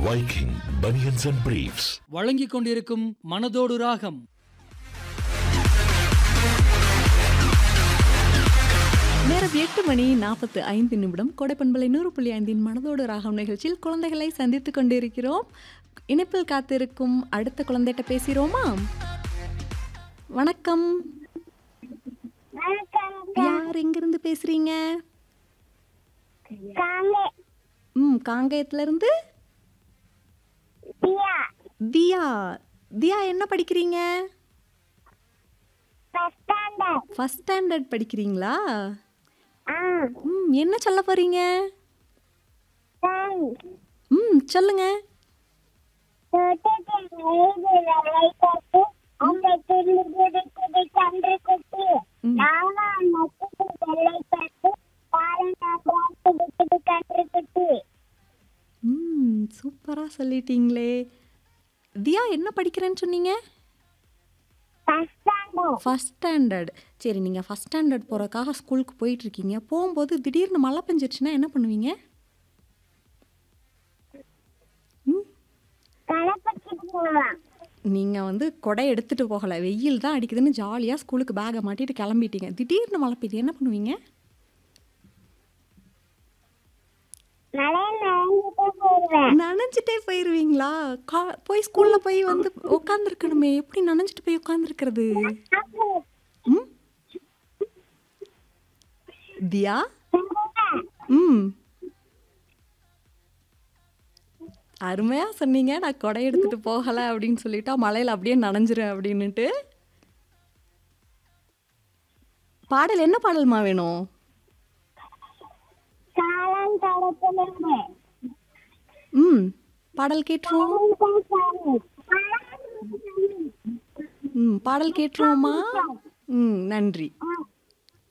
Viking Bunions and Briefs. வழங்கிக் கொண்டிருக்கும் மனதோடு ராகம் நேரம் எட்டு மணி நாற்பத்து ஐந்து நிமிடம் கொடைப்பண்பலை நூறு புள்ளி ஐந்தின் மனதோடு ராகம் நிகழ்ச்சியில் குழந்தைகளை சந்தித்துக் கொண்டிருக்கிறோம் இணைப்பில் காத்திருக்கும் அடுத்த குழந்தைகிட்ட பேசுகிறோமா வணக்கம் யார் எங்கிருந்து பேசுறீங்க ம் காங்கயத்துல இருந்து தியா தியா என்ன படிக்கிறீங்க ஃபர்ஸ்ட் ஸ்டாண்டர்ட் படிக்கிறீங்களா ம் என்ன சொல்ல போறீங்க ம் சொல்லுங்க ம் சூப்பராக சொல்லிட்டீங்களே தியா என்ன படிக்கிறேன்னு சொன்னீங்க ஃபஸ்ட் ஸ்டாண்டர்ட் சரி நீங்கள் ஃபஸ்ட் ஸ்டாண்டர்ட் போகிறக்காக ஸ்கூலுக்கு போயிட்டுருக்கீங்க போகும்போது திடீர்னு மழை பெஞ்சிருச்சுன்னா என்ன பண்ணுவீங்க நீங்கள் வந்து கொடை எடுத்துகிட்டு போகலை வெயில் தான் அடிக்குதுன்னு ஜாலியாக ஸ்கூலுக்கு பேகை மாட்டிட்டு கிளம்பிட்டீங்க திடீர்னு மழை பெய்யுது என்ன பண்ணுவீங்க நனைஞ்சிட்டே போயிருவீங்களா கா போய் ஸ்கூல்ல போய் வந்து உட்காந்துருக்கணுமே எப்படி நனைஞ்சிட்டு போய் உட்காந்துருக்கிறது ம் தியா ம் அருமையா சொன்னீங்க நான் கொடை எடுத்துட்டு போகல அப்படின்னு சொல்லிட்டா மழையில அப்படியே நனைஞ்சிரும் அப்படின்னுட்டு பாடல் என்ன பாடல்மா வேணும் ம் பாடல் கேட்டுருவோம் ம் பாடல் கேட்டுருவோமா ம் நன்றி